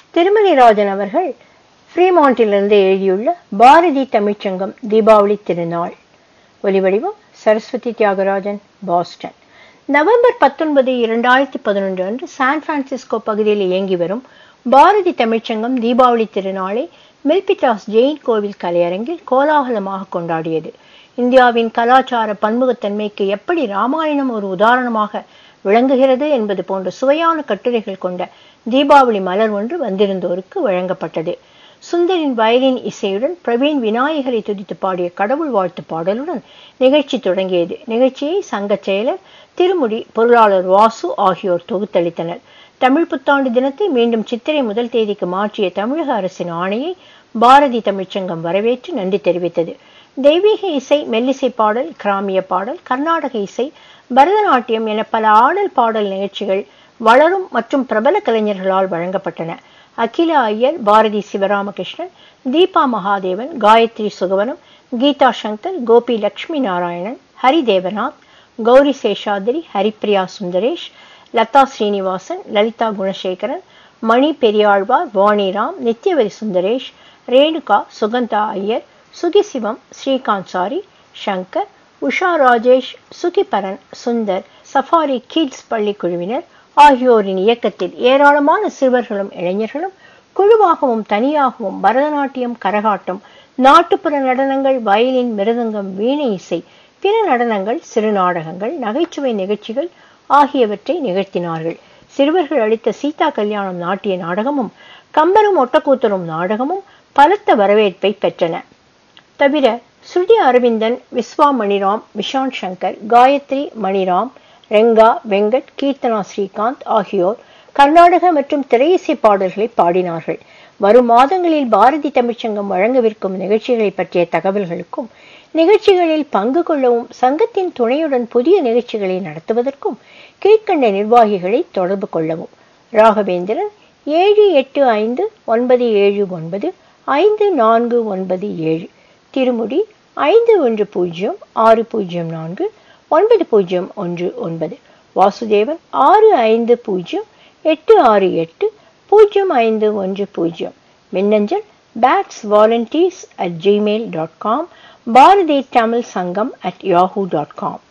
திருமலைராஜன் அவர்கள் ஃப்ரீமாண்டிலிருந்து எழுதியுள்ள பாரதி தமிழ்ச்சங்கம் தீபாவளி திருநாள் ஒலிவடிவம் சரஸ்வதி தியாகராஜன் பாஸ்டன் நவம்பர் பத்தொன்பது இரண்டாயிரத்தி பதினொன்று அன்று சான் பிரான்சிஸ்கோ பகுதியில் இயங்கி வரும் பாரதி தமிழ்ச்சங்கம் தீபாவளி திருநாளை மில்பிட்டாஸ் ஜெயின் கோவில் கலையரங்கில் கோலாகலமாக கொண்டாடியது இந்தியாவின் கலாச்சார பன்முகத்தன்மைக்கு எப்படி ராமாயணம் ஒரு உதாரணமாக விளங்குகிறது என்பது போன்ற சுவையான கட்டுரைகள் கொண்ட தீபாவளி மலர் ஒன்று வந்திருந்தோருக்கு வழங்கப்பட்டது சுந்தரின் வயலின் இசையுடன் பிரவீன் விநாயகரை துதித்து பாடிய கடவுள் வாழ்த்து பாடலுடன் நிகழ்ச்சி தொடங்கியது நிகழ்ச்சியை சங்க செயலர் திருமுடி பொருளாளர் வாசு ஆகியோர் தொகுத்தளித்தனர் தமிழ் புத்தாண்டு தினத்தை மீண்டும் சித்திரை முதல் தேதிக்கு மாற்றிய தமிழக அரசின் ஆணையை பாரதி தமிழ்ச்சங்கம் வரவேற்று நன்றி தெரிவித்தது தெய்வீக இசை மெல்லிசை பாடல் கிராமிய பாடல் கர்நாடக இசை பரதநாட்டியம் என பல ஆடல் பாடல் நிகழ்ச்சிகள் வளரும் மற்றும் பிரபல கலைஞர்களால் வழங்கப்பட்டன அகில ஐயர் பாரதி சிவராமகிருஷ்ணன் தீபா மகாதேவன் காயத்ரி சுகவனம் கீதா சங்கர் கோபி லட்சுமி நாராயணன் ஹரி தேவநாத் கௌரி சேஷாதிரி ஹரிப்ரியா சுந்தரேஷ் லதா ஸ்ரீனிவாசன் லலிதா குணசேகரன் மணி பெரியாழ்வார் வாணிராம் நித்யவரி சுந்தரேஷ் ரேணுகா சுகந்தா ஐயர் சுகிசிவம் ஸ்ரீகாந்த் சாரி சங்கர் உஷா ராஜேஷ் சுகிபரன் சுந்தர் சஃபாரி கிட்ஸ் பள்ளி குழுவினர் ஆகியோரின் இயக்கத்தில் ஏராளமான சிறுவர்களும் இளைஞர்களும் குழுவாகவும் தனியாகவும் பரதநாட்டியம் கரகாட்டம் நாட்டுப்புற நடனங்கள் வயலின் மிருதங்கம் வீணை இசை பிற நடனங்கள் சிறு நாடகங்கள் நகைச்சுவை நிகழ்ச்சிகள் ஆகியவற்றை நிகழ்த்தினார்கள் சிறுவர்கள் அளித்த சீதா கல்யாணம் நாட்டிய நாடகமும் கம்பரும் ஒட்டக்கூத்தரும் நாடகமும் பலத்த வரவேற்பை பெற்றன தவிர ஸ்ருதி அரவிந்தன் விஸ்வா மணிராம் விஷாந்த் சங்கர் காயத்ரி மணிராம் ரெங்கா வெங்கட் கீர்த்தனா ஸ்ரீகாந்த் ஆகியோர் கர்நாடக மற்றும் திரையிசை பாடல்களை பாடினார்கள் வரும் மாதங்களில் பாரதி தமிழ்ச்சங்கம் வழங்கவிருக்கும் நிகழ்ச்சிகளை பற்றிய தகவல்களுக்கும் நிகழ்ச்சிகளில் பங்கு கொள்ளவும் சங்கத்தின் துணையுடன் புதிய நிகழ்ச்சிகளை நடத்துவதற்கும் கீழ்கண்ட நிர்வாகிகளை தொடர்பு கொள்ளவும் ராகவேந்திரன் ஏழு எட்டு ஐந்து ஒன்பது ஏழு ஒன்பது ஐந்து நான்கு ஒன்பது ஏழு திருமுடி ஐந்து ஒன்று பூஜ்ஜியம் ஆறு பூஜ்ஜியம் நான்கு ஒன்பது பூஜ்ஜியம் ஒன்று ஒன்பது வாசுதேவன் ஆறு ஐந்து பூஜ்ஜியம் எட்டு ஆறு எட்டு பூஜ்ஜியம் ஐந்து ஒன்று பூஜ்ஜியம் மின்னஞ்சல் bats volunteers at Gmail dot com Bharathi Tamil Sangam at Yahoo dot com